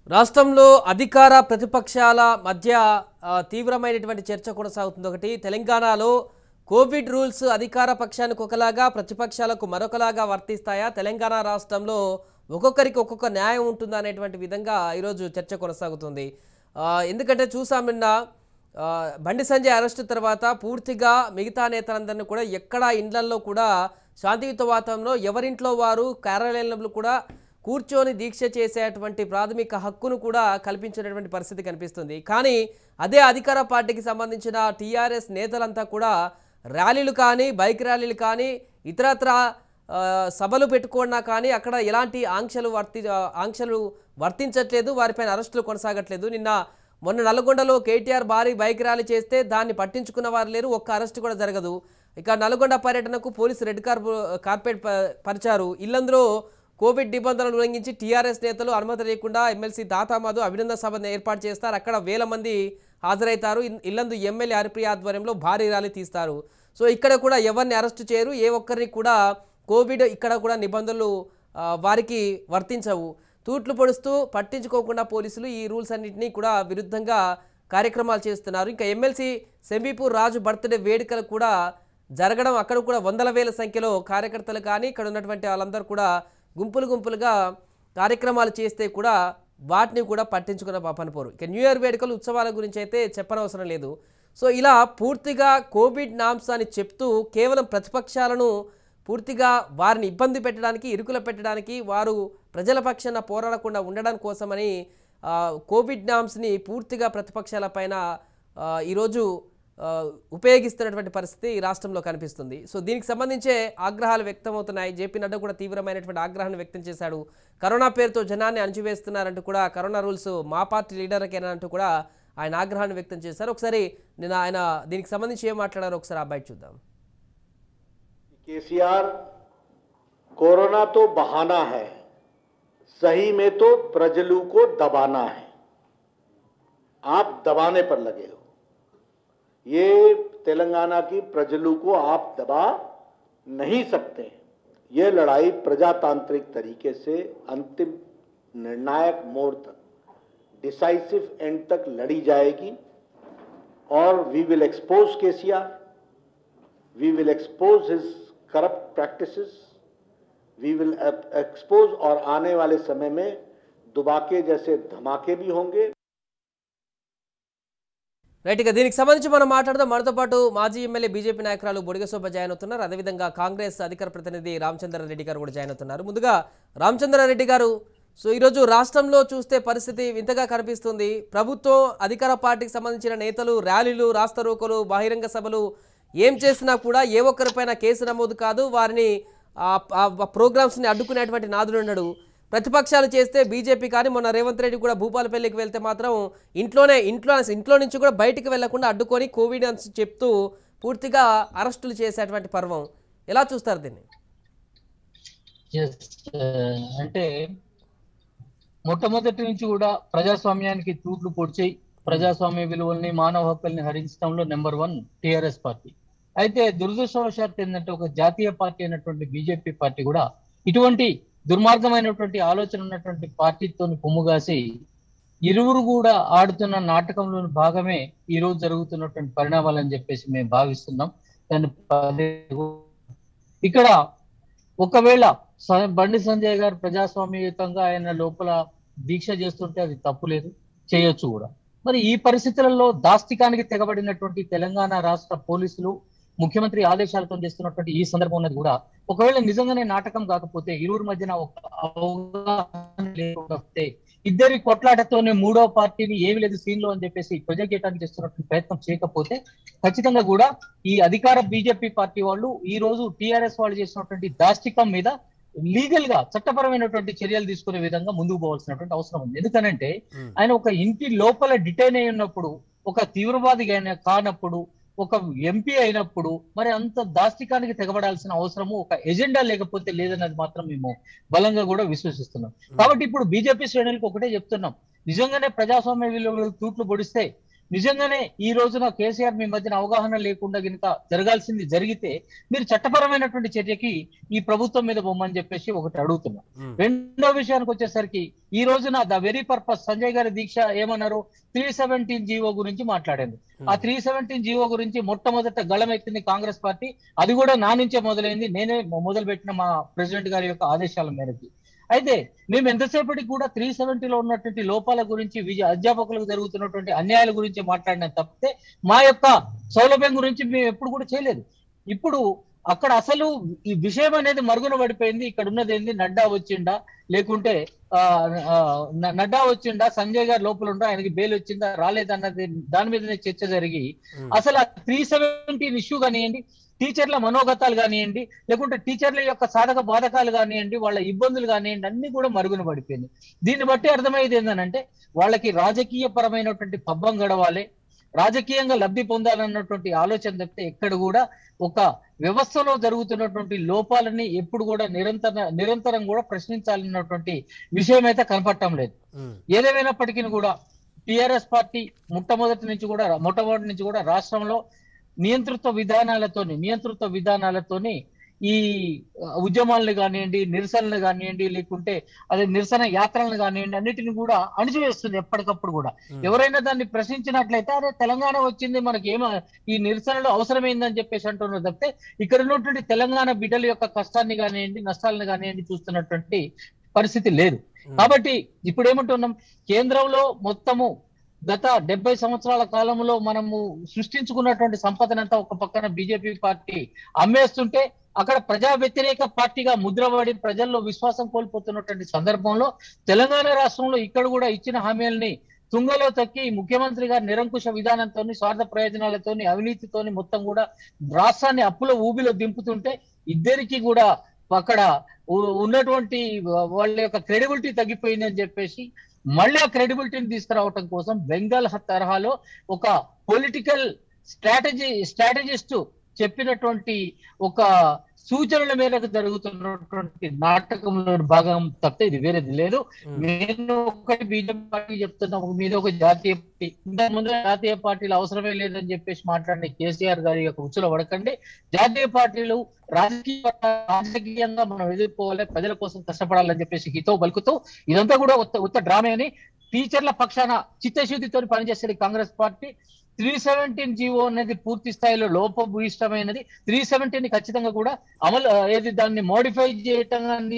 రాష్ట్రంలో అధికార ప్రతిపక్షాల మధ్య ఆ, తీవ్రమైనటువంటి చర్చ కొనసాగుతుంది ఒకటి తెలంగాణలో కోవిడ్ రూల్స్ అధికార పక్షానికి ఒకలాగా ప్రతిపక్షాలకు మరొకలాగా వర్తిస్తాయా తెలంగాణ రాష్ట్రంలో ఒక్కొక్కరికి ఒక్కొక్క న్యాయం ఉంటుందా అనేటువంటి విధంగా ఈరోజు చర్చ కొనసాగుతుంది ఆ, ఎందుకంటే చూసాం నిన్న ఆ, బండి సంజయ్ అరెస్టు తర్వాత పూర్తిగా మిగతా నేతలందరినీ కూడా ఎక్కడా ఇండ్లల్లో కూడా శాంతియుత వాతావరణంలో ఎవరింట్లో వారు కార్యాలయంలో కూడా కూర్చొని దీక్ష చేసేటువంటి ప్రాథమిక హక్కును కూడా కల్పించినటువంటి పరిస్థితి కనిపిస్తుంది కానీ అదే అధికార పార్టీకి సంబంధించిన టీఆర్ఎస్ నేతలంతా కూడా ర్యాలీలు కానీ బైక్ ర్యాలీలు కానీ ఇతరత్ర ఆ, సభలు పెట్టుకున్నా కానీ అక్కడ ఎలాంటి ఆంక్షలు వర్తి ఆంక్షలు వర్తించట్లేదు వారిపైన అరెస్టులు కొనసాగట్లేదు నిన్న మొన్న నల్గొండలో కేటీఆర్ భారీ బైక్ ర్యాలీ చేస్తే దాన్ని పట్టించుకున్న వారు లేరు ఒక్క అరెస్ట్ కూడా జరగదు ఇక నల్గొండ పర్యటనకు పోలీసు రెడ్ కార్పు కార్పెట్ ప- పరిచారు ఇల్లందులో కోవిడ్ నిబంధనలు ఉల్లంఘించి టీఆర్ఎస్ నేతలు అనుమతి లేకుండా ఎమ్మెల్సీ దాతామాధు అభినందన సభను ఏర్పాటు చేస్తారు అక్కడ వేల మంది హాజరవుతారు ఇన్- ఇల్లందు ఎమ్మెల్యే హరిప్రియ ఆధ్వర్యంలో భారీ ర్యాలీ తీస్తారు సో ఇక్కడ కూడా ఎవరిని అరెస్ట్ చేయరు ఏ ఒక్కరిని కూడా కోవిడ్ ఇక్కడ కూడా నిబంధనలు ఆ, వారికి వర్తించవు తూట్లు పొడుస్తూ పట్టించుకోకుండా పోలీసులు ఈ రూల్స్ అన్నింటినీ కూడా విరుద్ధంగా కార్యక్రమాలు చేస్తున్నారు ఇంకా ఎమ్మెల్సీ సెంబీపూర్ రాజు బర్త్డే వేడుకలు కూడా జరగడం అక్కడ కూడా వందల వేల సంఖ్యలో కార్యకర్తలు కానీ ఇక్కడ ఉన్నటువంటి వాళ్ళందరూ కూడా గుంపులు గుంపులుగా కార్యక్రమాలు చేస్తే కూడా వాటిని కూడా పట్టించుకున్న పాపనపోరు ఇక న్యూ ఇయర్ వేడుకలు ఉత్సవాల గురించి అయితే చెప్పనవసరం లేదు సో ఇలా పూర్తిగా కోవిడ్ నామ్స్ అని చెప్తూ కేవలం ప్రతిపక్షాలను పూర్తిగా వారిని ఇబ్బంది పెట్టడానికి ఇరుకుల పెట్టడానికి వారు ప్రజల పక్షాన పోరాడకుండా ఉండడం కోసమని ఆ, కోవిడ్ నామ్స్ని పూర్తిగా ప్రతిపక్షాల పైన ఆ, ఈరోజు ఆ, ఉపయోగిస్తున్నటువంటి పరిస్థితి ఈ రాష్ట్రంలో కనిపిస్తుంది సో దీనికి సంబంధించే ఆగ్రహాలు వ్యక్తమవుతున్నాయి జేపీ నడ్డా కూడా తీవ్రమైనటువంటి ఆగ్రహాన్ని వ్యక్తం చేశాడు కరోనా పేరుతో జనాన్ని అణచివేస్తున్నారంటూ కూడా కరోనా రూల్స్ మా పార్టీ లీడర్కేనా అంటూ కూడా ఆయన ఆగ్రహాన్ని వ్యక్తం చేశారు ఒకసారి నేను ఆయన దీనికి సంబంధించి ఏం మాట్లాడారో ఒకసారి ఆ బయట చూద్దాం केसीआर कोरोना तो बहाना है सही में तो प्रजलू को दबाना है आप दबाने पर लगे हो ये तेलंगाना की प्रजलू को आप दबा नहीं सकते ये लड़ाई प्रजातांत्रिक तरीके से अंतिम निर्णायक मोड़ तक डिसाइसिव एंड तक लड़ी जाएगी और we will expose KCR we will expose his corrupt practices we will ep- expose और आने वाले समय में दुबाके जैसे धमाके भी होंगे రైట్ ఇక దీనికి సంబంధించి మనం మాట్లాడదాం మనతో పాటు మాజీ ఎమ్మెల్యే బీజేపీ నాయకురాలు బొడిగశోభ జాయిన్ అవుతున్నారు అదేవిధంగా కాంగ్రెస్ అధికార ప్రతినిధి రామచంద్రారెడ్డి గారు కూడా జాయిన్ అవుతున్నారు ముందుగా రామచంద్రారెడ్డి గారు సో ఈరోజు రాష్ట్రంలో చూస్తే పరిస్థితి వింతగా కనిపిస్తుంది ప్రభుత్వం అధికార పార్టీకి సంబంధించిన నేతలు ర్యాలీలు రాస్తారోకోలు బహిరంగ సభలు ఏం చేసినా కూడా ఏ ఒక్కరిపైన కేసు నమోదు కాదు వారిని ఆ- ఆ ప్రోగ్రామ్స్ని అడ్డుకునేటువంటి నాదుడు ఉన్నాడు ప్రతిపక్షాలు చేస్తే బీజేపీ కానీ మొన్న రేవంత్ రెడ్డి కూడా భూపాలపల్లికి వెళ్తే మాత్రం ఇంట్లోనే ఇంట్లో ఇంట్లో నుంచి కూడా బయటికి వెళ్లకుండా అడ్డుకొని కోవిడ్ అని చెప్తూ పూర్తిగా అరెస్టులు చేసేటువంటి పర్వం ఎలా చూస్తారు దీన్ని Yes, uh, అంటే మొట్టమొదటి నుంచి కూడా ప్రజాస్వామ్యానికి తూట్లు పొడిచి ప్రజాస్వామ్య విలువల్ని మానవ హక్కుల్ని హరించడంలో నెంబర్ వన్ టిఆర్ఎస్ పార్టీ అయితే దురదృష్టవశాత్తు ఏంటంటే ఒక జాతీయ పార్టీ అయినటువంటి బీజేపీ పార్టీ కూడా ఇటువంటి దుర్మార్గమైనటువంటి ఆలోచన ఉన్నటువంటి పార్టీతో పొమ్ముగాసి ఇరువురు కూడా ఆడుతున్న నాటకంలోని భాగమే ఈ రోజు జరుగుతున్నటువంటి పరిణామాలని చెప్పేసి మేము భావిస్తున్నాం దాన్ని పదే- ఇక్కడ ఒకవేళ స- బండి సంజయ్ గారు ప్రజాస్వామ్యయుతంగా ఆయన లోపల దీక్ష చేస్తుంటే అది తప్పు లేదు చేయొచ్చు కూడా మరి ఈ పరిస్థితులలో దాస్తికానికి తెగబడినటువంటి తెలంగాణ రాష్ట్ర పోలీసులు ముఖ్యమంత్రి ఆదేశాలతో చేస్తున్నటువంటి ఈ సందర్భం ఉన్నది కూడా ఒకవేళ నిజంగానే నాటకం కాకపోతే ఇరువురి మధ్యన ఒక అవగాహన లేకపోతే ఇద్దరి కొట్లాటతోనే మూడో పార్టీని ఏమి లేదు సీన్ లో అని చెప్పేసి ప్రజెంట్ చేయడానికి చేస్తున్నటువంటి ప్రయత్నం చేయకపోతే ఖచ్చితంగా కూడా ఈ అధికార బీజేపీ పార్టీ వాళ్ళు ఈ రోజు టిఆర్ఎస్ వాళ్ళు చేసినటువంటి దాష్టికం మీద లీగల్ గా చట్టపరమైనటువంటి చర్యలు తీసుకునే విధంగా ముందుకు పోవాల్సినటువంటి అవసరం ఉంది ఎందుకనంటే ఆయన ఒక ఇంటి లోపల డిటైన్ అయి ఉన్నప్పుడు ఒక తీవ్రవాది అయిన- కానప్పుడు ఒక ఎంపీ అయినప్పుడు మరి అంత దాష్టికానికి తెగబడాల్సిన అవసరము ఒక ఎజెండా లేకపోతే లేదన్నది మాత్రం మేము బలంగా కూడా విశ్వసిస్తున్నాం కాబట్టి ఇప్పుడు బీజేపీ శ్రేణులకు ఒకటే చెప్తున్నాం నిజంగానే ప్రజాస్వామ్య విలువలు తూట్లు పొడిస్తే నిజంగానే ఈ రోజున కేసీఆర్ మీ మధ్యన అవగాహన లేకుండా గినక జరగాల్సింది జరిగితే మీరు చట్టపరమైనటువంటి చర్యకి ఈ ప్రభుత్వం మీద బొమ్మని చెప్పేసి ఒకటి అడుగుతున్నా ఉమ్, రెండో విషయానికి వచ్చేసరికి ఈ రోజున ద వెరీ పర్పస్ సంజయ్ గారి దీక్ష ఏమన్నారు త్రీ సెవెంటీన్ జీవో గురించి మాట్లాడింది ఆ త్రీ సెవెంటీన్ జీవో గురించి మొట్టమొదట గళమెత్తింది కాంగ్రెస్ పార్టీ అది కూడా నా నుంచే మొదలైంది నేనే మొదలు పెట్టిన మా ప్రెసిడెంట్ గారి యొక్క ఆదేశాల మేరకు అయితే మేము ఎంతసేపటికి కూడా త్రీ సెవెంటీలో ఉన్నటువంటి లోపాల గురించి విద్య అధ్యాపకులకు జరుగుతున్నటువంటి అన్యాయాల గురించి మాట్లాడిన తప్పితే మా యొక్క సౌలభ్యం గురించి మేము ఎప్పుడు కూడా చేయలేదు ఇప్పుడు అక్కడ అసలు ఈ విషయం అనేది మరుగున పడిపోయింది ఇక్కడ ఉన్నది ఏంది నడ్డా వచ్చిండా లేకుంటే ఆ, ఆ, న- నడ్డా వచ్చిండా సంజయ్ గారు లోపల ఉండా ఆయనకి బెయిల్ వచ్చిందా రాలేదన్నది దాని మీదనే చర్చ జరిగి ఉమ్, అసలు ఆ త్రీ సెవెంటీన్ ఇష్యూ కానివ్వండి టీచర్ల మనోగతాలు కానివ్వండి లేకుంటే టీచర్ల యొక్క సాధక బాధకాలు కానివ్వండి వాళ్ళ ఇబ్బందులు కానివ్వండి అన్ని కూడా మరుగున పడిపోయింది దీన్ని బట్టి అర్థమయ్యేది ఏంటంటే వాళ్ళకి రాజకీయ పరమైనటువంటి పబ్బం గడవాలి రాజకీయంగా లబ్ధి పొందాలన్నటువంటి ఆలోచన తప్పితే ఎక్కడ కూడా ఒక వ్యవస్థలో జరుగుతున్నటువంటి లోపాలని ఎప్పుడు కూడా నిరంతర నిరంతరం కూడా ప్రశ్నించాలన్నటువంటి విషయం అయితే కనపడటం లేదు ఉమ్, ఏదేమైనప్పటికీ కూడా టిఆర్ఎస్ పార్టీ మొట్టమొదటి నుంచి కూడా మొట్టమొదటి నుంచి కూడా రాష్ట్రంలో నియంతృత్వ విధానాలతోని నియంతృత్వ విధానాలతోని ఈ ఉద్యమాలను కానివ్వండి నిరసనలు కానివ్వండి లేకుంటే అదే నిరసన యాత్రలను కానివ్వండి అన్నిటిని కూడా అణిచివేస్తుంది ఎప్పటికప్పుడు కూడా ఉమ్. ఎవరైనా దాన్ని ప్రశ్నించినట్లయితే అరే తెలంగాణ వచ్చింది మనకి ఏమ ఈ నిరసనలు అవసరమైందని చెప్పేసి అంటున్నారు తప్పితే ఇక్కడ ఉన్నటువంటి తెలంగాణ బిడ్డల యొక్క కష్టాన్ని కానివ్వండి నష్టాలను కానివ్వండి చూస్తున్నటువంటి పరిస్థితి లేదు ఉమ్. కాబట్టి ఇప్పుడు ఏమంటున్నాం కేంద్రంలో మొత్తము గత డెబ్బై సంవత్సరాల కాలంలో మనము సృష్టించుకున్నటువంటి సంపదనంతా ఒక పక్కన బీజేపీ పార్టీ అమ్మేస్తుంటే అక్కడ ప్రజా వ్యతిరేక పార్టీగా ముద్రపడి ప్రజల్లో విశ్వాసం కోల్పోతున్నటువంటి సందర్భంలో తెలంగాణ రాష్ట్రంలో ఇక్కడ కూడా ఇచ్చిన హామీలని తుంగలో తక్కి ముఖ్యమంత్రి గారి నిరంకుశ విధానంతో స్వార్థ ప్రయోజనాలతోని అవినీతితోని మొత్తం కూడా రాష్ట్రాన్ని అప్పుల ఊబిలో దింపుతుంటే ఇద్దరికి కూడా అక్కడ ఉ- ఉన్నటువంటి వాళ్ళ యొక్క క్రెడిబిలిటీ తగ్గిపోయింది అని చెప్పేసి మళ్ళీ ఆ క్రెడిబిలిటీని తీసుకురావటం కోసం బెంగాల్ హ- తరహాలో ఒక పొలిటికల్ స్ట్రాటజీ స్ట్రాటజిస్ట్ చెప్పినటువంటి ఒక సూచనల మేరకు జరుగుతున్నటువంటి నాటకంలో భాగం తప్పితే ఇది వేరేది లేదు ఉమ్. నేను ఒకటి బీజేపీ పార్టీ చెప్తున్నా ఒక మీద ఒక జాతీయ పార్టీ ఇంతకు ముందు జాతీయ పార్టీలు అవసరమే లేదని చెప్పేసి మాట్లాడిన కేసీఆర్ గారి యొక్క ఉచ్చులో పడకండి జాతీయ పార్టీలు రాజకీయ రాజకీయంగా మనం ఎదుర్కోవాలి ప్రజల కోసం కష్టపడాలని చెప్పేసి హితో పలుకుతూ ఇదంతా కూడా ఉత్త ఉత్త డ్రామే అని టీచర్ల పక్షాన చిత్తశుద్ధితో పనిచేసేది Congress party three seventeen GO అనేది పూర్తి స్థాయిలో లోపభూయిష్టమైనది త్రీ సెవెంటీన్ ఖచ్చితంగా కూడా అమలు ఆ, ఏది దాన్ని మోడిఫై చేయటం కానీ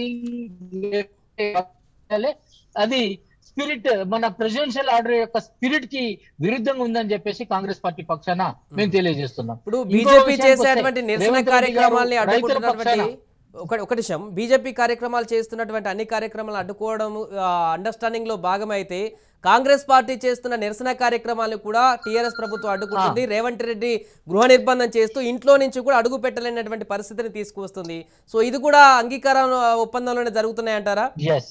లేకపోతే అది స్పిరిట్ మన ప్రెసిడెన్షియల్ ఆర్డర్ యొక్క స్పిరిట్ కి విరుద్ధంగా ఉందని చెప్పేసి కాంగ్రెస్ పార్టీ పక్షాన మేము తెలియజేస్తున్నాం ఇప్పుడు ఇంకో బీజేపీ విషయానికి వస్తే, చేసేటువంటి నిరసన రేవంత్ రెడ్డి కార్యక్రమాల్ని గారు రైతుల అడ్డుకుంటున్నటువంటి పక్షాన ఒక ఒక నిమిషం బీజేపీ కార్యక్రమాలు చేస్తున్నటువంటి అన్ని కార్యక్రమాలను అడ్డుకోవడం అండర్స్టాండింగ్ లో భాగమైతే కాంగ్రెస్ పార్టీ చేస్తున్న నిరసన కార్యక్రమాలను కూడా టీఆర్ఎస్ ప్రభుత్వం అడ్డుకుంటుంది రేవంత్ రెడ్డి గృహ నిర్బంధం చేస్తూ ఇంట్లో నుంచి కూడా అడుగు పెట్టలేనటువంటి పరిస్థితిని తీసుకువస్తుంది సో ఇది కూడా అంగీకారం ఆ, ఒప్పందంలోనే జరుగుతున్నాయంటారా ఎస్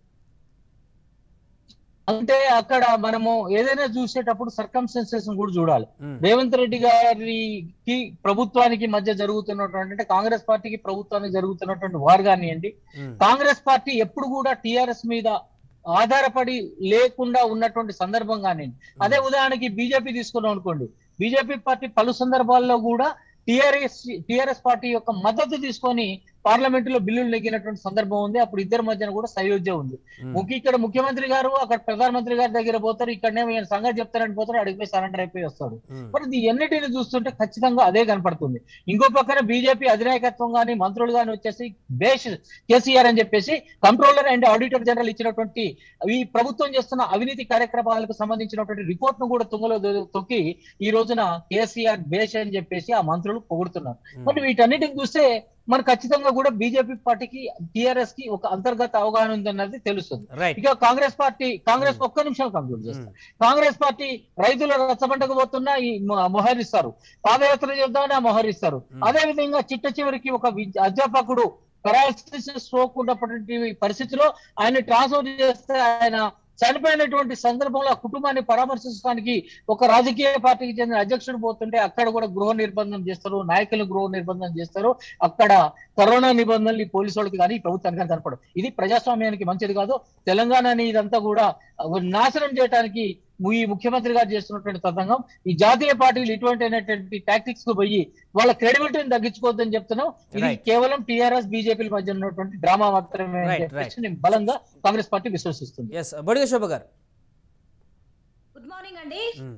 అంటే అక్కడ మనము ఏదైనా చూసేటప్పుడు సర్కమ్స్టెన్సెస్ కూడా చూడాలి ఉమ్, రేవంత్ రెడ్డి గారికి ప్రభుత్వానికి మధ్య జరుగుతున్నటువంటి అంటే కాంగ్రెస్ పార్టీకి ప్రభుత్వానికి జరుగుతున్నటువంటి వార్ కానివ్వండి ఉమ్, కాంగ్రెస్ పార్టీ ఎప్పుడు కూడా టిఆర్ఎస్ మీద ఆధారపడి లేకుండా ఉన్నటువంటి సందర్భం కానివ్వండి అదే ఉదాహరణకి బీజేపీ తీసుకున్నాం అనుకోండి బీజేపీ పార్టీ పలు సందర్భాల్లో కూడా టిఆర్ఎస్ టిఆర్ఎస్ పార్టీ యొక్క మద్దతు తీసుకొని పార్లమెంట్ లో బిల్లులు నెగ్గినటువంటి సందర్భం ఉంది అప్పుడు ఇద్దరి మధ్యన కూడా సయోధ్య ఉంది ఉమ్, ముఖ్య ఇక్కడ ముఖ్యమంత్రి గారు అక్కడ ప్రధానమంత్రి గారి దగ్గర పోతారు ఇక్కడనేమో ఈయన సంగతి చెప్తారని పోతారు అడిగిపోయి సరెండర్ అయిపోయి వస్తాడు ఉమ్, మరి ఇది ఎన్నిటిని చూస్తుంటే ఖచ్చితంగా అదే కనపడుతుంది ఇంకో పక్కన బీజేపీ అధినాయకత్వం గాని మంత్రులు గాని వచ్చేసి బేష్ కేసీఆర్ అని చెప్పేసి కంట్రోలర్ అండ్ ఆడిటర్ జనరల్ ఇచ్చినటువంటి ఈ ప్రభుత్వం చేస్తున్న అవినీతి కార్యక్రమాలకు సంబంధించినటువంటి రిపోర్ట్ ను కూడా తుంగలో దొ- తొక్కి ఈ రోజున కేసీఆర్ బేష్ అని చెప్పేసి ఆ మంత్రులు పొగుడుతున్నారు ఉమ్. మరి వీటన్నిటిని చూస్తే మన ఖచ్చితంగా కూడా బీజేపీ పార్టీకి టిఆర్ఎస్ కి ఒక అంతర్గత అవగాహన ఉందన్నది తెలుస్తుంది రైట్ ఇక కాంగ్రెస్ పార్టీ కాంగ్రెస్ ఒక్క నిమిషం కంక్లూడ్ చేస్తాను ఉమ్, కాంగ్రెస్ పార్టీ రైతుల రచ్చబండకు పోతున్నా ఈ మొ- మొహరిస్తారు పాదయాత్ర చేద్దామని ఆ మొహరిస్తారు Hmm. అదే విధంగా చిట్ట చివరికి ఒక విద్య- అధ్యాపకుడు పెరాలసిస్ స్ట్రోక్ ఉన్నటువంటి పరిస్థితిలో ఆయన ట్రాన్స్ఫర్ చేస్తే ఆయన చనిపోయినటువంటి సందర్భంలో ఆ కుటుంబాన్ని పరామర్శించడానికి ఒక రాజకీయ పార్టీకి చెందిన అధ్యక్షుడు పోతుంటే అక్కడ కూడా గృహ నిర్బంధం చేస్తారు నాయకులు గృహ నిర్బంధం చేస్తారు అక్కడ కరోనా నిబంధనలు ఈ పోలీసు వాళ్ళకి కానీ ఈ ప్రభుత్వానికి కానీ కనపడవు ఇది ప్రజాస్వామ్యానికి మంచిది కాదు తెలంగాణని ఇదంతా కూడా నాశనం చేయడానికి ఈ ముఖ్యమంత్రి గారు చేస్తున్నటువంటి తతంగం ఈ జాతీయ పార్టీలు ఇటువంటి టాక్టిక్స్ కు పోయి వాళ్ళ క్రెడిబిలిటీని తగ్గించుకోవద్దని చెప్తున్నాం ఇది Right. కేవలం టీఆర్ఎస్ బీజేపీల మధ్య ఉన్నటువంటి డ్రామా మాత్రమే అని Right, చెప్పేసి నేను బలంగా కాంగ్రెస్ పార్టీ విశ్వసిస్తుంది ఎస్ బొడిగ శోభ గారు గుడ్ మార్నింగ్ అండి మ్మ్.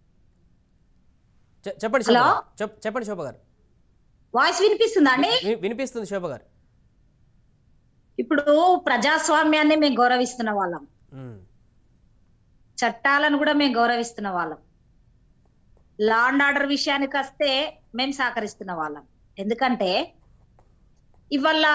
చె- చెప్పండి శోభ హలో? గారు. చెప్- చెప్పండి శోభ గారు వాయిస్ వినిపిస్తుందా అండి వి- వినిపిస్తుంది శోభ గారు ఇప్పుడు ప్రజాస్వామ్యాన్ని మేము గౌరవిస్తున్న వాళ్ళం మ్మ్. చట్టాలను కూడా మేము గౌరవిస్తున్న వాళ్ళం లా అండ్ ఆర్డర్ విషయానికి వస్తే మేము సహకరిస్తున్న వాళ్ళం ఎందుకంటే ఇవాళ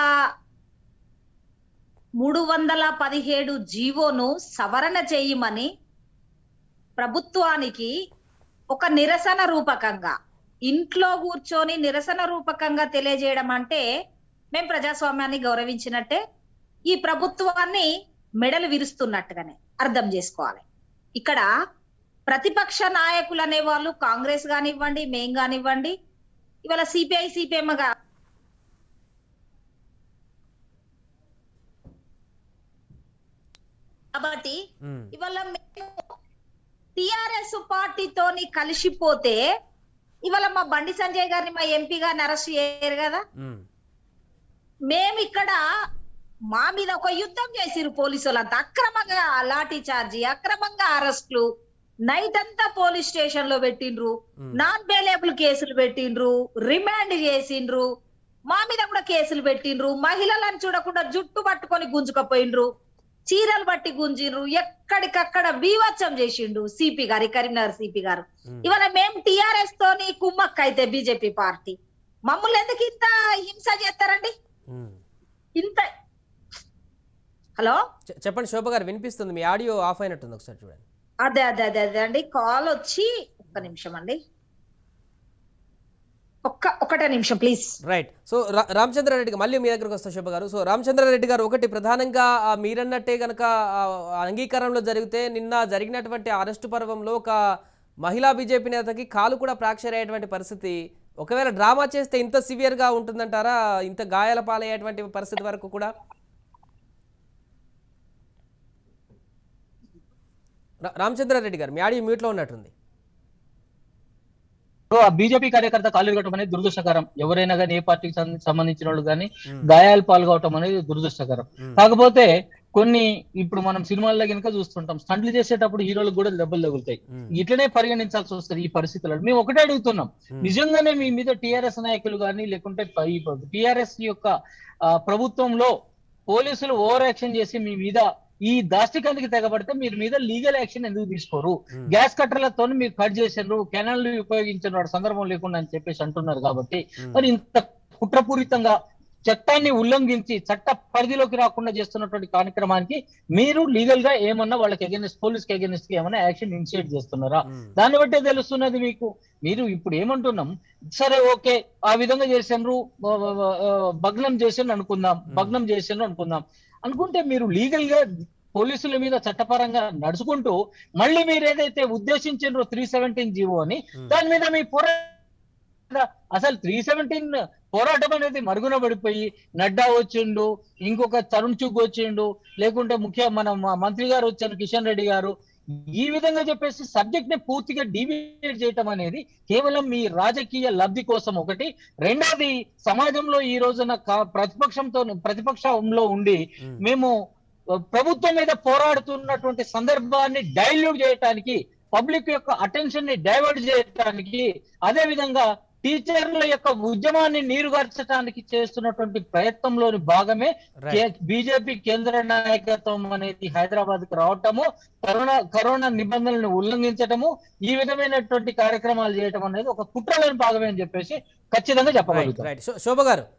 మూడు వందల పదిహేడు జీవోను సవరణ చేయమని ప్రభుత్వానికి ఒక నిరసన రూపకంగా ఇంట్లో కూర్చొని నిరసన రూపకంగా తెలియజేయడం అంటే మేము ప్రజాస్వామ్యాన్ని గౌరవించినట్టే ఈ ప్రభుత్వాన్ని మెడలు విరుస్తున్నట్టుగానే అర్థం చేసుకోవాలి ఇక్కడ ప్రతిపక్ష నాయకులు అనే వాళ్ళు కాంగ్రెస్ కానివ్వండి మేం కానివ్వండి ఇవాళ సిపిఐ సిపిఎం గా కాబట్టి మ్మ్. ఇవాళ మేము టిఆర్ఎస్ పార్టీతోని కలిసిపోతే ఇవాళ మా బండి సంజయ్ గారిని మా ఎంపీ గారిని అరెస్ట్ చేయరు కదా మ్మ్. మేము ఇక్కడ మా మీద ఒక యుద్ధం చేసిరు పోలీసులు అంతా అక్రమంగా లాఠీ చార్జీ అక్రమంగా అరెస్టులు నైట్ అంతా పోలీస్ స్టేషన్ లో పెట్టిండ్రు మ్మ్. నాన్ బెయిలబుల్ కేసులు పెట్టిండ్రు రిమాండ్ చేసిండ్రు మా మీద కూడా కేసులు పెట్టిండ్రు మహిళలను చూడకుండా జుట్టు పట్టుకొని గుంజుకపోయిండ్రు చీరలు బట్టి గుంజిండ్రు ఎక్కడికక్కడ బీవచ్చం చేసిండు సిపి గారు ఈ కరీంనగర్ సిపి గారు మ్మ్. ఇవాళ మేము టిఆర్ఎస్ తోని కుమ్మక్క అయితే బీజేపీ పార్టీ మమ్మల్ని ఎందుకు ఇంత హింస చేస్తారండి మ్మ్. ఇంత హలో చె- చెప్పండి శోభ గారు వినిపిస్తుంది మీ ఆడియో ఆఫ్ అయినట్టుంది ఒకసారి చూడండి అదే అదే అదే అదే అండి కాల్ వచ్చి ఒక్క నిమిషం అండి ఒక్క ఒకటే నిమిషం ప్లీజ్ రైట్ సో రా- రామచంద్రారెడ్డి గారు మళ్ళీ మీ దగ్గరకు వస్తా శోభ గారు సో రామచంద్రారెడ్డి గారు ఒకటి ప్రధానంగా ఆ, మీరన్నట్టే కనుక ఆ, ఆ అంగీకారంలో జరిగితే నిన్న జరిగినటువంటి అరెస్టు పర్వంలో ఒక మహిళా బీజేపీ నేతకి కాలు కూడా ఫ్రాక్చర్ అయ్యేటువంటి పరిస్థితి ఒకవేళ డ్రామా చేస్తే ఇంత సివియర్గా ఉంటుందంటారా ఇంత గాయాల పాలయ్యేటువంటి పరిస్థితి వరకు కూడా రా- రామచంద్రారెడ్డి గారు మీ ఆడియో మ్యూట్లో ఉన్నట్టుంది సో ఆ బీజేపీ కార్యకర్త కాలు ఇరగటం అనేది దురదృష్టకరం ఎవరైనా కానీ ఏ పార్టీకి సం- సంబంధించిన వాళ్ళు కానీ మ్మ్. గాయాలు పాల్గొవటం అనేది దురదృష్టకరం మ్మ్. కాకపోతే కొన్ని ఇప్పుడు మనం సినిమాల్లో కనుక చూస్తుంటాం స్టంట్లు చేసేటప్పుడు హీరోలకు కూడా దెబ్బలు తగులుతాయి మ్మ్. ఇట్లనే పరిగణించాల్సి వస్తుంది ఈ పరిస్థితుల్లో మేము ఒకటే అడుగుతున్నాం మ్మ్. నిజంగానే మీ మీద టిఆర్ఎస్ నాయకులు కానీ లేకుంటే టిఆర్ఎస్ యొక్క ఆ, ప్రభుత్వంలో పోలీసులు ఓవర్ యాక్షన్ చేసి మీ మీద ఈ దాష్టికానికి తెగబడితే మీరు మీద లీగల్ యాక్షన్ ఎందుకు తీసుకోరు మ్మ్. గ్యాస్ కట్టర్లతో మీరు కట్ చేసారు కెనాల్ ఉపయోగించిన సందర్భం లేకుండా అని చెప్పేసి అంటున్నారు కాబట్టి మ్మ్. మరి ఇంత కుట్రపూరితంగా చట్టాన్ని ఉల్లంఘించి చట్ట పరిధిలోకి రాకుండా చేస్తున్నటువంటి కార్యక్రమానికి మీరు లీగల్ గా ఏమన్నా వాళ్ళకి అగేనెస్ట్ పోలీస్ కి అగేనెస్ట్ ఏమన్నా యాక్షన్ ఇనిషియేట్ చేస్తున్నారా మ్మ్. దాన్ని బట్టే తెలుస్తున్నది మీకు మీరు ఇప్పుడు ఏమంటున్నాం సరే ఓకే ఆ విధంగా చేసారు భగ్నం చేసాను అనుకుందాం భగ్నం చేసాను అనుకుందాం అనుకుంటే మీరు లీగల్ గా పోలీసుల మీద చట్టపరంగా నడుచుకుంటూ మళ్ళీ మీరు ఏదైతే ఉద్దేశించారో త్రీ సెవెంటీన్ జీవో అని మ్మ్. దాని మీద మీ పోరా అసలు త్రీ సెవెంటీన్ పోరాటం అనేది మరుగున పడిపోయి నడ్డా వచ్చిండు ఇంకొక తరుణ్ చుగ్ వచ్చిండు లేకుంటే ముఖ్య మన మ- మంత్రి గారు వచ్చారు కిషన్ రెడ్డి గారు ఈ విధంగా చెప్పేసి సబ్జెక్ట్ ని పూర్తిగా డివియేట్ చేయటం అనేది కేవలం మీ రాజకీయ లబ్ధి కోసం ఒకటి రెండోది సమాజంలో ఈ రోజున కా- ప్రతిపక్షంతో ప్రతిపక్షంలో ఉండి మ్మ్. మేము ఆ, ప్రభుత్వం మీద పోరాడుతున్నటువంటి సందర్భాన్ని డైల్యూట్ చేయటానికి పబ్లిక్ యొక్క అటెన్షన్ ని డైవర్ట్ చేయటానికి అదే విధంగా టీచర్ల యొక్క ఉద్యమాన్ని నీరుగార్చడానికి చేస్తున్నటువంటి ప్రయత్నంలోని భాగమే రైట్ బీజేపీ కేంద్ర నాయకత్వం అనేది హైదరాబాద్ కు రావటము కరోనా కరోనా నిబంధనలను ఉల్లంఘించటము ఈ విధమైనటువంటి కార్యక్రమాలు చేయటం అనేది ఒక కుట్రలోని భాగమే అని చెప్పేసి ఖచ్చితంగా రైట్ చెప్పగలుగుతాం రైట్ శో- శోభ గారు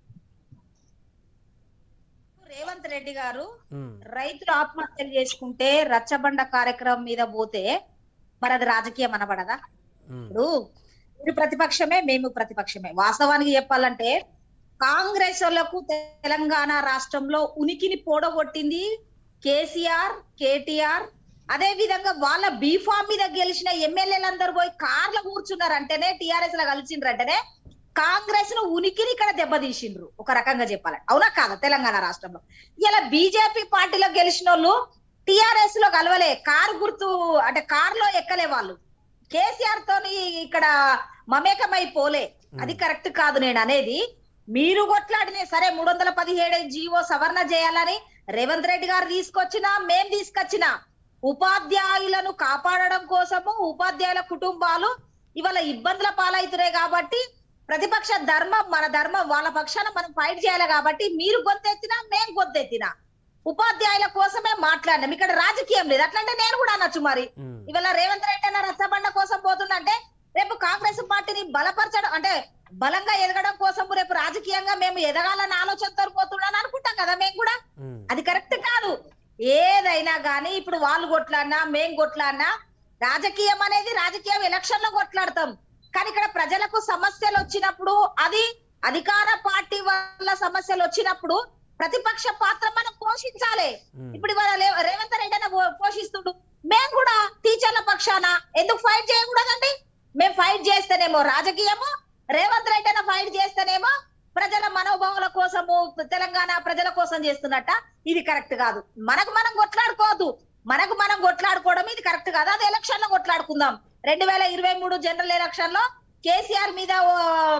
రేవంత్ రెడ్డి గారు మ్మ్. రైతులు ఆత్మహత్యలు చేసుకుంటే రచ్చబండ కార్యక్రమం మీద పోతే మరి అది రాజకీయం అనబడదా మ్మ్. ఇప్పుడు మీరు ప్రతిపక్షమే మేము ప్రతిపక్షమే వాస్తవానికి చెప్పాలంటే కాంగ్రెస్ వాళ్ళకు తెలంగాణ రాష్ట్రంలో ఉనికిని పోడగొట్టింది కేసీఆర్ కేటీఆర్ అదే విధంగా వాళ్ళ బీఫామ్ మీద గెలిచిన ఎమ్మెల్యేలందరూ పోయి కార్లు కూర్చున్నారంటేనే టిఆర్ఎస్ లో కలిసిండ్రంటేనే కాంగ్రెస్ ను ఉనికిని ఇక్కడ దెబ్బతీసిండ్రు ఒక రకంగా చెప్పాలంటే అవునా కాదా తెలంగాణ రాష్ట్రంలో ఇలా బీజేపీ పార్టీలో గెలిచిన వాళ్ళు టిఆర్ఎస్ లో కలవలే కారు గుర్తు అంటే కార్ లో ఎక్కలే వాళ్ళు కేసీఆర్ తోని ఇక్కడ మమేకమై పోలే అది కరెక్ట్ కాదు నేను అనేది మీరు కొట్లాడినే సరే మూడు వందల పదిహేడు జీవో సవరణ చేయాలని రేవంత్ రెడ్డి గారు తీసుకొచ్చినా మేం తీసుకొచ్చినా ఉపాధ్యాయులను కాపాడడం కోసము ఉపాధ్యాయుల కుటుంబాలు ఇవాళ ఇబ్బందుల పాలవుతున్నాయి కాబట్టి ప్రతిపక్ష ధర్మం మన ధర్మం వాళ్ళ పక్షాన మనం ఫైట్ చేయాలి కాబట్టి మీరు గొంతెత్తినా మేం గొంతెత్తినా ఉపాధ్యాయుల కోసమే మాట్లాడినాం ఇక్కడ రాజకీయం లేదు అట్లంటే నేను కూడా అనొచ్చు మరి ఉమ్, ఇవాళ రేవంత్ రెడ్డి అన్న రచ్చబండ కోసం పోతుందంటే రేపు కాంగ్రెస్ పార్టీని బలపరచడం అంటే బలంగా ఎదగడం కోసం రేపు రాజకీయంగా మేము ఎదగాలన్న ఆలోచనతో పోతున్నాను అనుకుంటాం కదా మేము కూడా ఉమ్, అది కరెక్ట్ కాదు ఏదైనా గానీ ఇప్పుడు వాళ్ళు కొట్లాడినా మేం కొట్లాడినా రాజకీయం అనేది రాజకీయం ఎలక్షన్ లో కొట్లాడతాం కానీ ఇక్కడ ప్రజలకు సమస్యలు వచ్చినప్పుడు అది అధికార పార్టీ వల్ల సమస్యలు వచ్చినప్పుడు ప్రతిపక్ష పాత్ర మనం పోషించాలి ఉమ్. ఇప్పుడు ఇవాళ లే- రేవంత్ రెడ్డి అన్న పో- పోషిస్తుండు మేము కూడా టీచర్ల పక్షాన ఎందుకు ఫైట్ చేయకూడదండి మేము ఫైట్ చేస్తేనేమో రాజకీయము రేవంత్ రెడ్డి అన్న ఫైట్ చేస్తేనేమో ప్రజల మనోభావాల కోసము తెలంగాణ ప్రజల కోసం చేస్తున్నట్ట ఇది కరెక్ట్ కాదు మనకు మనం కొట్లాడుకోవద్దు మనకు మనం కొట్లాడుకోవడం ఇది కరెక్ట్ కాదు అది ఎలక్షన్ లో కొట్లాడుకుందాం రెండు వేల ఇరవై మూడు జనరల్ ఎలక్షన్ లో కేసీఆర్ మీద ఓ,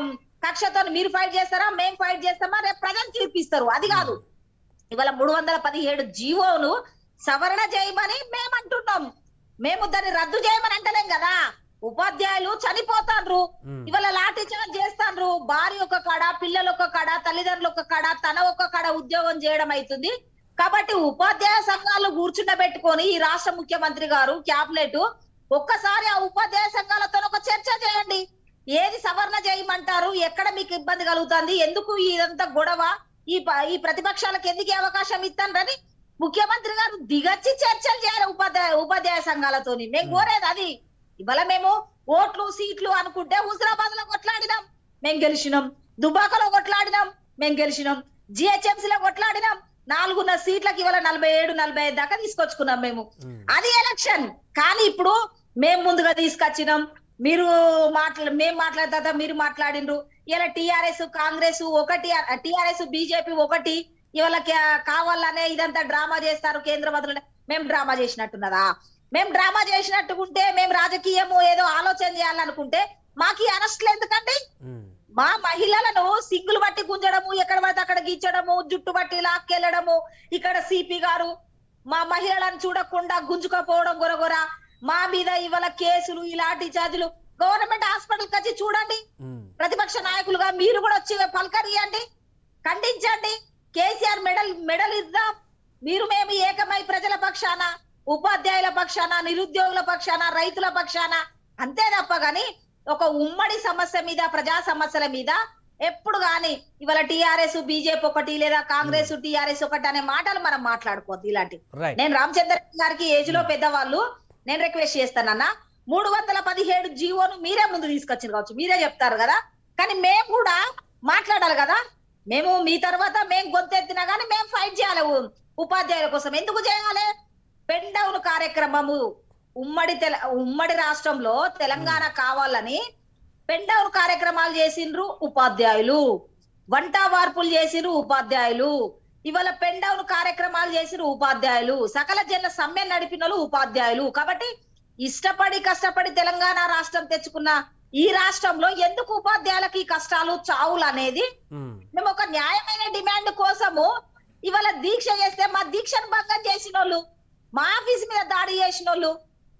కక్షతో మీరు ఫైట్ చేస్తారా మేము ఫైట్ చేస్తామా రేపు ప్రజలు తీర్పిస్తారు అది కాదు ఇవాళ మూడు వందల పదిహేడు జీవోను సవరణ చేయమని మేము అంటున్నాం మేము దాన్ని రద్దు చేయమని అంటలేం కదా ఉపాధ్యాయులు చనిపోతాండ్రు ఉమ్. ఇవాళ లాఠీ చార్జ్ చేస్తాండ్రు భార్య ఒక కాడ పిల్లలు ఒక కాడ తల్లిదండ్రులు ఒక కాడ తన ఒక కాడ ఉద్యోగం చేయడం అవుతుంది కాబట్టి ఉపాధ్యాయ సంఘాలు కూర్చుండబెట్టుకొని ఈ రాష్ట్ర ముఖ్యమంత్రి గారు క్యాబినెట్ ఒక్కసారి ఆ ఉపాధ్యాయ సంఘాలతో ఒక చర్చ చేయండి ఏది సవరణ చేయమంటారు ఎక్కడ మీకు ఇబ్బంది కలుగుతుంది ఎందుకు ఇదంతా గొడవ ఈ ప- ఈ ప్రతిపక్షాలకు ఎందుకు ఈ అవకాశం ఇస్తానని ముఖ్యమంత్రి గారు దిగచ్చి చర్చలు చేయాలి ఉపాధ్యాయ ఉపాధ్యాయ సంఘాలతోని మేము కోరేది అది ఇవాళ మేము ఓట్లు సీట్లు అనుకుంటే హుజరాబాద్ లో కొట్లాడినాం మేము గెలిచినాం దుబాకలో కొట్లాడినాం మేము గెలిచినాం జిహెచ్ఎంసీ లో కొట్లాడినాం నాలుగున్నర సీట్లకి ఇవాళ నలభై ఏడు నలభై ఐదు దాకా తీసుకొచ్చుకున్నాం మేము ఉమ్. అది ఎలక్షన్ కానీ ఇప్పుడు మేము ముందుగా తీసుకొచ్చినాం మీరు మాట్లా మేము మాట్లాడిన తర్వాత మీరు మాట్లాడిండ్రు ఇలా టిఆర్ఎస్ కాంగ్రెస్ ఒకటి టిఆర్ఎస్ బీజేపీ ఒకటి ఇవాళ కా- కావాలనే ఇదంతా డ్రామా చేస్తారు కేంద్ర మంత్రులు మేము డ్రామా చేసినట్టున్నదా మేము డ్రామా చేసినట్టుకుంటే మేము రాజకీయము ఏదో ఆలోచన చేయాలనుకుంటే మాకు ఈ అరెస్ట్లు ఎందుకండి ఉమ్. మా మహిళలను సింగులు బట్టి గుంజడము ఎక్కడ పడితే అక్కడ గీచడము జుట్టు బట్టి లాక్కెళ్ళడము ఇక్కడ సిపి గారు మా మహిళలను చూడకుండా గుంజుకపోవడం గొరగొర మా మీద ఇవాళ కేసులు ఇలాంటి ఛార్జీలు గవర్నమెంట్ హాస్పిటల్ వచ్చి చూడండి ఉమ్. ప్రతిపక్ష నాయకులుగా మీరు కూడా వచ్చి పలకరియండి ఖండించండి కేసీఆర్ మెడల్ మెడల్ ఇద్దాం మీరు మేము ఏకమై ప్రజల పక్షాన ఉపాధ్యాయుల పక్షాన నిరుద్యోగుల పక్షాన రైతుల పక్షాన అంతే తప్ప గాని ఒక ఉమ్మడి సమస్య మీద ప్రజా సమస్యల మీద ఎప్పుడు గాని ఇవాళ టిఆర్ఎస్ బీజేపీ ఒకటి లేదా కాంగ్రెస్ టిఆర్ఎస్ ఒకటి అనే మాటలు మనం మాట్లాడుకోవద్దు ఇలాంటి రైట్ నేను రామచంద్ర గారికి ఏజ్ లో పెద్దవాళ్ళు నేను రిక్వెస్ట్ చేస్తానన్నా మూడు వందల పదిహేడు జీవోను మీరే ముందు తీసుకొచ్చింది కావచ్చు మీరే చెప్తారు కదా కానీ మేము కూడా మాట్లాడాలి కదా మేము మీ తర్వాత మేము గొంతెత్తినా కానీ మేము ఫైట్ చేయాలి ఉ- ఉపాధ్యాయుల కోసం ఎందుకు చేయాలి పెన్ డౌన్ కార్యక్రమము ఉమ్మడి తెల ఉమ్మడి రాష్ట్రంలో తెలంగాణ కావాలని పెన్ డౌన్ కార్యక్రమాలు చేసిండ్రు ఉపాధ్యాయులు వంట వార్పులు చేసిండ్రు ఉపాధ్యాయులు ఇవాళ పెన్ డౌన్ కార్యక్రమాలు చేసిన ఉపాధ్యాయులు సకల జన సమ్మె నడిపిన వాళ్ళు ఉపాధ్యాయులు కాబట్టి ఇష్టపడి కష్టపడి తెలంగాణ రాష్ట్రం తెచ్చుకున్న ఈ రాష్ట్రంలో ఎందుకు ఉపాధ్యాయులకి ఈ కష్టాలు చావులు అనేది ఉమ్. మేము ఒక న్యాయమైన డిమాండ్ కోసము ఇవాళ దీక్ష చేస్తే మా దీక్షను భంగం చేసిన వాళ్ళు మా ఆఫీస్ మీద దాడి చేసిన వాళ్ళు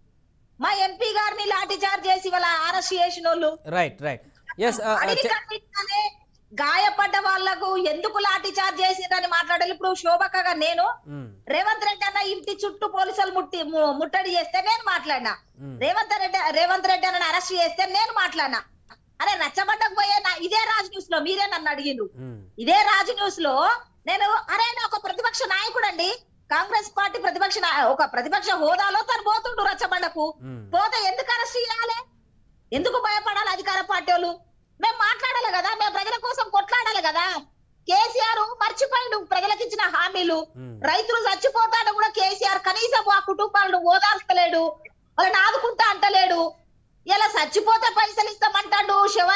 మా ఎంపీ గారిని లాఠీ చార్జ్ చేసి ఇవాళ అరెస్ట్ చేసిన వాళ్ళు రైట్ రైట్ ఎస్ అడిగి ఖండించాలి. గాయపడ్డ వాళ్లకు ఎందుకు లాఠీ చార్జ్ చేసిండ్రని మాట్లాడాలి ఇప్పుడు శోభకగా నేను రేవంత్ రెడ్డి అన్న ఇంటి చుట్టూ పోలీసులు ముట్టి ము- ముట్టడి చేస్తే నేను మాట్లాడినా రేవంత్ రెడ్డి రేవంత్ రెడ్డి అన్న అరెస్ట్ చేస్తే నేను మాట్లాడినా అరే నచ్చబడ్డకు పోయే నా- ఇదే రాజ్ న్యూస్ లో మీరే నన్ను అడిగిండ్రు ఇదే రాజ్ న్యూస్ లో నేను అరే నేను ఒక ప్రతిపక్ష నాయకుడు అండి కాంగ్రెస్ పార్టీ ప్రతిపక్ష నాయ- ఒక ప్రతిపక్ష హోదాలో తను పోతుండు రచ్చబండకు పోతే ఎందుకు అరెస్ట్ చేయాలి ఎందుకు భయపడాలి అధికార పార్టీ వాళ్ళు మేము మాట్లాడాలి కదా మేము ప్రజల కోసం కొట్లాడాలి కదా కేసీఆర్ మర్చిపోయిండు ప్రజలకు ఇచ్చిన హామీలు రైతులు చచ్చిపోతాడు కూడా కేసీఆర్ కనీసం ఆ కుటుంబాలను ఓదార్చలేడు వాళ్ళని ఆదుకుంటా అంటలేడు ఇలా చచ్చిపోతే పైసలు ఇస్తామంటాడు శవ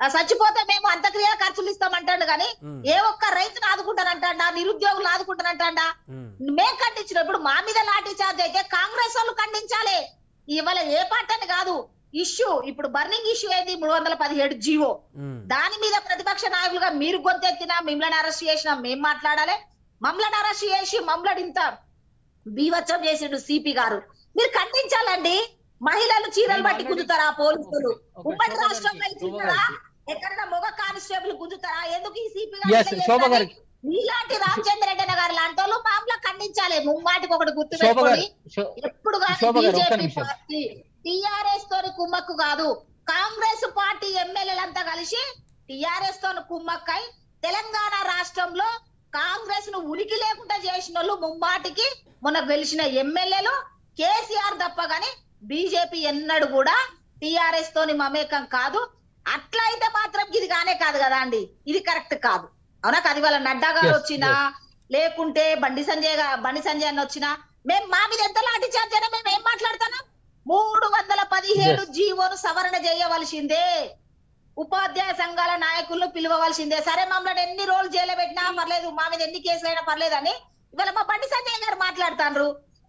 ఆ, చచ్చిపోతే మేము అంత్యక్రియ ఖర్చులు ఇస్తామంటాడు కానీ ఉమ్, ఏ ఒక్క రైతును ఆదుకుంటానంటాడా నిరుద్యోగులు ఆదుకుంటానంటాడా ఉమ్, మేం ఖండించినప్పుడు మా మీద లాఠీ చార్జ్ అయితే కాంగ్రెస్ వాళ్ళు ఖండించాలి ఇవాళ ఏ పార్టీ అని కాదు ఇష్యూ ఇప్పుడు బర్నింగ్ ఇష్యూ ఏంది మూడు వందల పదిహేడు జీవో ఉమ్, దాని మీద ప్రతిపక్ష నాయకులుగా మీరు గొంతెత్తినా మిమ్మల్ని అరెస్ట్ చేసినా మేం మాట్లాడాలి మమ్మల్ని అరెస్ట్ చేసి మమ్మల్ని ఇంత బీవచ్చం చేసిండు సిపి గారు మీరు ఖండించాలండి మహిళలు చీరలు బట్టి గుంజుతారా పోలీసులు ఒక ఉమ్మడి శోభ రాష్ట్రంలో గారికి, శోభ ఇచ్చింటారా గారికి. ఎక్కడైనా మగ కానిస్టేబుల్ గుంజుతారా ఎందుకు ఈ సిపి Yes, శోభ గారు గారికి. మీలాంటి రామచంద్ర రెడ్డి అన్న గారు లాంటి వాళ్ళు మామూలుగా ఖండించాలి ముమ్మాటికి ఒకటి గుర్తు శోభ గారు పెట్టుకొని శో- ఎప్పుడు శోభ గారు, ఒక్క బీజేపీ నిమిషం. పార్టీ టిఆర్ఎస్ తోని కుమ్మక్కు కాదు కాంగ్రెస్ పార్టీ ఎమ్మెల్యేలంతా కలిసి టిఆర్ఎస్ తోని కుమ్మక్కై తెలంగాణ రాష్ట్రంలో కాంగ్రెస్ ను ఉనికి లేకుండా చేసిన వాళ్ళు ముమ్మాటికి మొన్న గెలిచిన ఎమ్మెల్యేలు కేసీఆర్ తప్ప గాని బీజేపీ ఎన్నడు కూడా టిఆర్ఎస్ తోని మమేకం కాదు అట్లా అయితే మాత్రం ఇది కానే కాదు కదా అండి ఇది కరెక్ట్ కాదు అవునా కాదు ఇవాళ నడ్డా గారు Yes, వచ్చినా లేకుంటే బండి సంజయ్ గా బండి సంజయ్ అన్న వచ్చినా మేము మా మీద ఎంత లాఠీ చార్జ్ అయినా మేము ఏం మాట్లాడుతున్నాం మూడు వందల పదిహేడు Yes. జీవోను సవరణ చేయవలసిందే ఉపాధ్యాయ సంఘాల నాయకులను పిలవవలసిందే సరే మమ్మల్ని ఎన్ని రోజులు జైలు పెట్టినా పర్లేదు మా మీద ఎన్ని కేసులు అయినా పర్లేదు అని ఇవాళ మా బండి సంజయ్ గారు మాట్లాడుతాండ్రు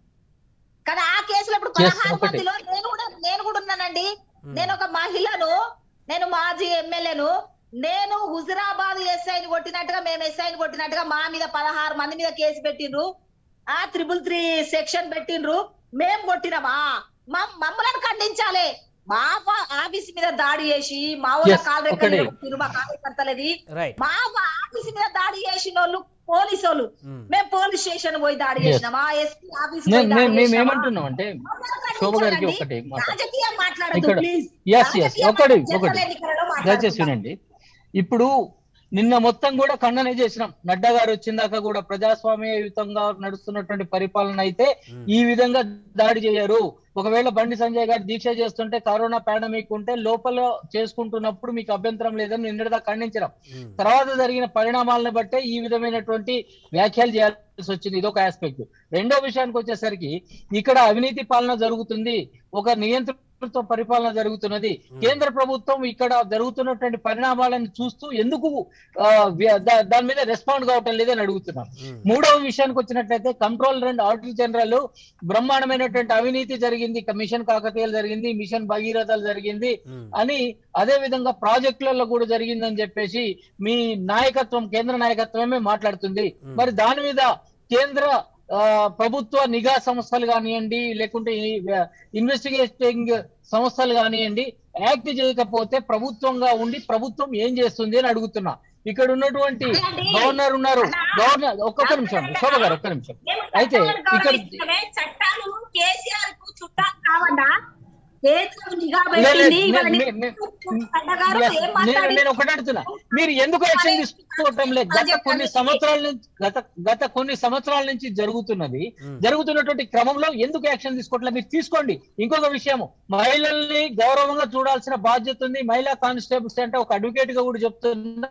కదా ఆ కేసులో ఇప్పుడు Yes, పదహారు ఒకటి. మందిలో నేను కూడా నేను కూడా ఉన్నానండి ఉమ్, నేను ఒక మహిళను నేను మాజీ ఎమ్మెల్యేను నేను హుజురాబాద్ ఎస్ఐని కొట్టినట్టుగా మేము ఎస్ఐని కొట్టినట్టుగా మా మీద పదహారు మంది మీద కేసు పెట్టిండ్రు ఆ త్రిబుల్ త్రీ సెక్షన్ పెట్టిండ్రు మేం కొట్టినమా మమ్- మమ్మల్ని ఖండించాలి మా ప- ఆఫీస్ మీద దాడి చేసి మా వాళ్ళ Yes, కాలు ఒకటి. రెక్కలు మా కార్యకర్తలది రైట్ మా ఆఫీస్ మీద దాడి చేసిన వాళ్ళు పోలీసు వాళ్ళు ఉమ్, మేము పోలీస్ స్టేషన్ పోయి దాడి Yes. చేసినామా ఎస్పీ ఆఫీస్ మే- పోయి మే- దాడి మేము చేసినామా? ఏమంటున్నాం అంటే మమ్మల్ని శోభ గారికి ఖండించాలండి. ఒకటి మాట రాజకీయం మాట్లాడదు ఇక్కడ ప్లీజ్ ఎస్ ఎస్ ఒకటి ఒకటి దయచేసి దయచేసి వినండి ఇప్పుడు నిన్న మొత్తం కూడా ఖండన చేసినాం నడ్డా గారు వచ్చిందాక కూడా ప్రజాస్వామ్యయుతంగా నడుస్తున్నటువంటి పరిపాలన అయితే ఉమ్, ఈ విధంగా దాడి చేయరు ఒకవేళ బండి సంజయ్ గారు దీక్ష చేస్తుంటే కరోనా పాండమిక్ ఉంటే లోపల చేసుకుంటున్నప్పుడు మీకు అభ్యంతరం లేదని నిన్నటిదా ఖండించడం ఉమ్, తర్వాత జరిగిన పరిణామాలను బట్టే ఈ విధమైనటువంటి వ్యాఖ్యలు చేయాల్సి వచ్చింది ఇదొక ఆస్పెక్ట్ రెండో విషయానికి వచ్చేసరికి ఇక్కడ అవినీతి పాలన జరుగుతుంది ఒక నియంత్రణతో పరిపాలన జరుగుతున్నది కేంద్ర ప్రభుత్వం ఇక్కడ జరుగుతున్నటువంటి పరిణామాలను చూస్తూ ఎందుకు ఆ, వ్య- దా- దాని మీద రెస్పాండ్ కావటం లేదని అడుగుతున్నాం ఉమ్, మూడవ విషయానికి వచ్చినట్లయితే కంట్రోలర్ అండ్ ఆడిటర్ జనరల్ బ్రహ్మాండమైనటువంటి అవినీతి జరిగింది మిషన్ కాకతీయాలు జరిగింది మిషన్ భగీరథలు జరిగింది ఉమ్, అని అదే విధంగా ప్రాజెక్టులలో కూడా జరిగిందని చెప్పేసి మీ నాయకత్వం కేంద్ర నాయకత్వమే మాట్లాడుతుంది Hmm. మరి దాని మీద కేంద్ర ఆ, ప్రభుత్వ నిఘా సంస్థలు కానివ్వండి లేకుంటే ఇన్వెస్టిగేటింగ్ సంస్థలు కానివ్వండి యాక్ట్ చేయకపోతే ప్రభుత్వంగా ఉండి ప్రభుత్వం ఏం చేస్తుంది అని అడుగుతున్నా ఇక్కడ ఉన్నటువంటి గవర్నర్ ఉన్నారు గవర్నర్ ఒక్కొక్క నిమిషం శోభ గారు ఒక్క నిమిషం అయితే ఇక్కడ చట్టాలు కేసీఆర్ కు చుట్టాలు కావన్నా కేంద్రం నిఘా లే, లే, పెట్టింది నే- ఇవాళ నే- నే- అన్నగారు Yes, ఏం నేను మాట్లాడి నేను ఒకటి అడుగుతున్నా మీరు ఎందుకు యాక్షన్ తీసుకోవటం లేదు గత కొన్ని సంవత్సరాల నుంచి గత గత కొన్ని సంవత్సరాల నుంచి జరుగుతున్నది ఉమ్, జరుగుతున్నటువంటి క్రమంలో ఎందుకు యాక్షన్ తీసుకోవట్లేదు మీరు తీసుకోండి ఇంకొక విషయము మహిళల్ని గౌరవంగా చూడాల్సిన బాధ్యత ఉంది మహిళా కానిస్టేబుల్స్ అంటే ఒక అడ్వకేట్ గా కూడా చెప్తున్నా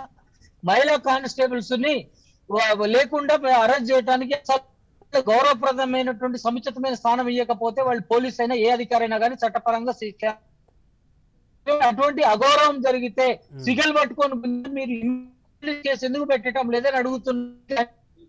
మహిళా కానిస్టేబుల్స్ ని వా- లేకుండా అరెస్ట్ చేయడానికి అసలు గౌరవప్రదమైనటువంటి సముచితమైన స్థానం ఇవ్వకపోతే వాళ్ళు పోలీస్ అయినా ఏ అధికారైనా కానీ చట్టపరంగా శిక్ష అటువంటి అగౌరవం జరిగితే సిగల్ పట్టుకొని మీరు ఇన్వెస్టిగేట్ కేసు ఎందుకు పెట్టడం లేదని అడుగుతున్నా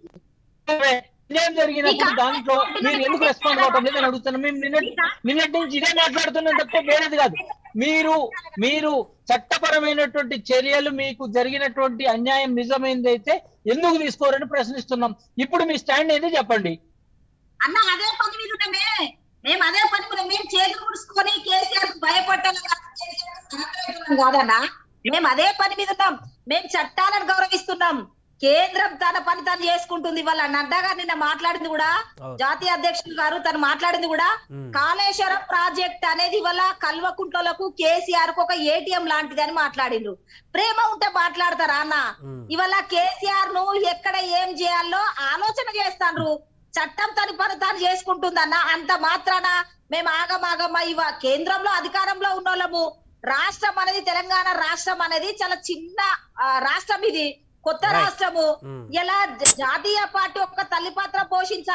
ఏం జరిగినప్పుడు దాంట్లో మీరు ఎందుకు రెస్పాండ్ అవ్వటం లేదని అడుగుతున్నాం మేము నిన్న నిన్నటి నుంచి ఇదే మాట్లాడుతున్నాం తప్ప వేరేది కాదు మీరు మీరు చట్టపరమైనటువంటి చర్యలు మీకు జరిగినటువంటి అన్యాయం నిజమైంది అయితే ఎందుకు తీసుకోరని ప్రశ్నిస్తున్నాం ఇప్పుడు మీ స్టాండ్ ఏంది చెప్పండి అన్న అదే పని మీద ఉన్నామే మేము అదే పని మీద మేము చేతులు ముడుచుకొని కేసీఆర్ భయపడ్డాం కాదన్నా మేము అదే పని మీద ఉన్నాం మేము చట్టాలను గౌరవిస్తున్నాం కేంద్రం తన పని తను చేసుకుంటుంది వాళ్ళ నడ్డా గారు నిన్న మాట్లాడింది కూడా అవును. జాతీయ అధ్యక్షులు గారు తను మాట్లాడింది కూడా ఉమ్, కాళేశ్వరం ప్రాజెక్ట్ అనేది వల్ల కల్వకుంట్లకు కేసీఆర్ కు ఒక ఏటీఎం లాంటిది అని మాట్లాడిండ్రు ప్రేమ ఉంటే మాట్లాడతారా అన్న ఉమ్, ఇవాళ కేసీఆర్ ను ఎక్కడ ఏం చేయాలో ఆలోచన చేస్తాండ్రు చట్టం తన పని తాను చేసుకుంటుందన్న అంత మాత్రాన మేము ఆగమాగమ ఇవ కేంద్రంలో అధికారంలో ఉన్నోళ్ళము రాష్ట్రం అనేది తెలంగాణ రాష్ట్రం అనేది చాలా చిన్న ఆ, రాష్ట్రం ఇది కొత్త Right. రాష్ట్రము ఉమ్, ఇలా జ- జాతీయ పార్టీ ఒక్క తల్లి పాత్ర పోషించాలి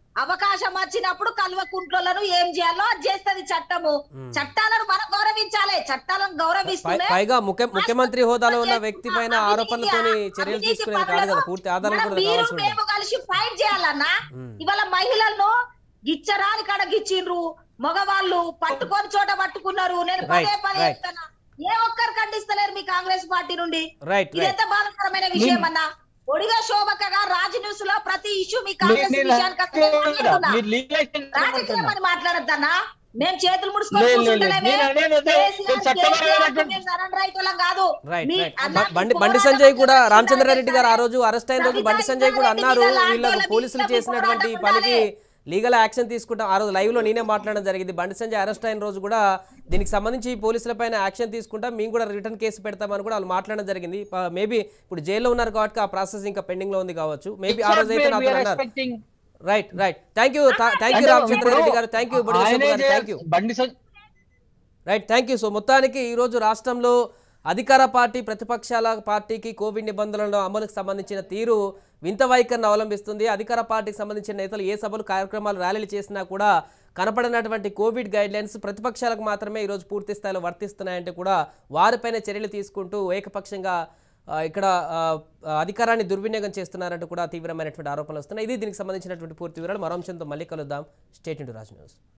అవకాశం వచ్చినప్పుడు కల్వకుంట్లను ఏం చేయాలో అది చేస్తది చట్టము మ్మ్. చట్టాలను మనం గౌరవించాలి చట్టాలను పై- గౌరవిస్తూనే పైగా ముఖ్య ముఖ్యమంత్రి హోదాలో ఉన్న వ్యక్తి పైన అవినీతి- ఆరోపణలతోని చర్యలు అవినీతి తీసుకునేది కాదు కదా పనులను పూర్తి ఆధారాలు మనం కూడా మీరు కావాల్సి ఉంటుంది మేము కలిసి ఫైట్ చేయాలన్నా మ్మ్. ఇవాళ మహిళలను గిచ్చరాని కాడ గిచ్చిండ్రు మగవాళ్ళు పట్టుకొని చోట పట్టుకున్నారు నేను Right, పదే పదే right. చెప్తున్నా ఏ ఒక్కరు ఖండిస్తలేరు మీ కాంగ్రెస్ పార్టీ నుండి రైట్ ఇది రైట్ ఎంత బాధాకరమైన విషయం అన్నా ఒడిగా శోభకగా రాజ్ న్యూస్ లో ప్రతి ఇష్యూ మీ కాంగ్రెస్ మీరు విషయానికి వస్తే నేను మాట్లాడుతున్నా. మీరు legalization రాజకీయం అని మాట్లాడద్దన్నా మేము చేతులు లేదు, ముడుచుకొని లేదు, కూర్చుంటలేమే. నేను అనేది అదే. కేసీఆర్, నేను చట్టపరమైనటువంటి- కేసీఆర్ మేము సరెండర్ అయ్యేటోళ్ళం కాదు రైట్ మీ రైట్ అన్నానికి బండి బండి పోరాటం సంజయ్ కూడా చేసిన రామచంద్రారెడ్డి గారు ఆ సరే. రోజు అరెస్ట్ అయిన రోజు బండి సవితా సంజయ్ కూడా ఇంద్రారెడ్డి అన్నారు మీద వీళ్ళకు లాంటి పోలీసులు వాళ్ళ చేసినటువంటి పోరాటం పనికి ఉండాలి. లీగల్ యాక్షన్ తీసుకుంటాం ఆ రోజు లైవ్ లో నేనే మాట్లాడడం జరిగింది బండి సంజయ్ అరెస్ట్ అయిన రోజు కూడా దీనికి సంబంధించి పోలీసుల పైన యాక్షన్ తీసుకుంటాం మేము కూడా రిటర్న్ కేసు పెడతామని కూడా వాళ్ళు మాట్లాడడం జరిగింది మేబీ ఇప్పుడు జైల్లో ఉన్నారు కాబట్టి ఆ ప్రాసెస్ ఇంకా పెండింగ్ లో ఉంది కావచ్చు మేబీ ఆ రోజు అయితే We నాతో are అన్నారు expecting- right right thank you thank you అంటే రామచంద్రారెడ్డి ఇప్పుడు గారు థ్యాంక్ యూ ఆయనే గారు థ్యాంక్ యూ చేయాల్సి- బండి సం- రైట్ థ్యాంక్ యూ సో మొత్తానికి ఈరోజు రాష్ట్రంలో అధికార పార్టీ ప్రతిపక్షాల పార్టీకి కోవిడ్ నిబంధనల అమలుకు సంబంధించిన తీరు వింత వైఖరిని అవలంబిస్తుంది అధికార పార్టీకి సంబంధించిన నేతలు ఏ సభలు కార్యక్రమాలు ర్యాలీలు చేసినా కూడా కనపడినటువంటి కోవిడ్ గైడ్ లైన్స్ ప్రతిపక్షాలకు మాత్రమే ఈరోజు పూర్తి స్థాయిలో వర్తిస్తున్నాయంటే కూడా వారిపైన చర్యలు తీసుకుంటూ ఏకపక్షంగా ఆ, ఇక్కడ ఆ, ఆ, అధికారాన్ని దుర్వినియోగం చేస్తున్నారంటూ కూడా తీవ్రమైనటువంటి ఆరోపణలు వస్తున్నాయి ఇది దీనికి సంబంధించినటువంటి పూర్తి వివరాలు మరో అంశంతో మళ్ళీ కలుద్దాం స్టేట్ ఇంటూ రాజ్ న్యూస్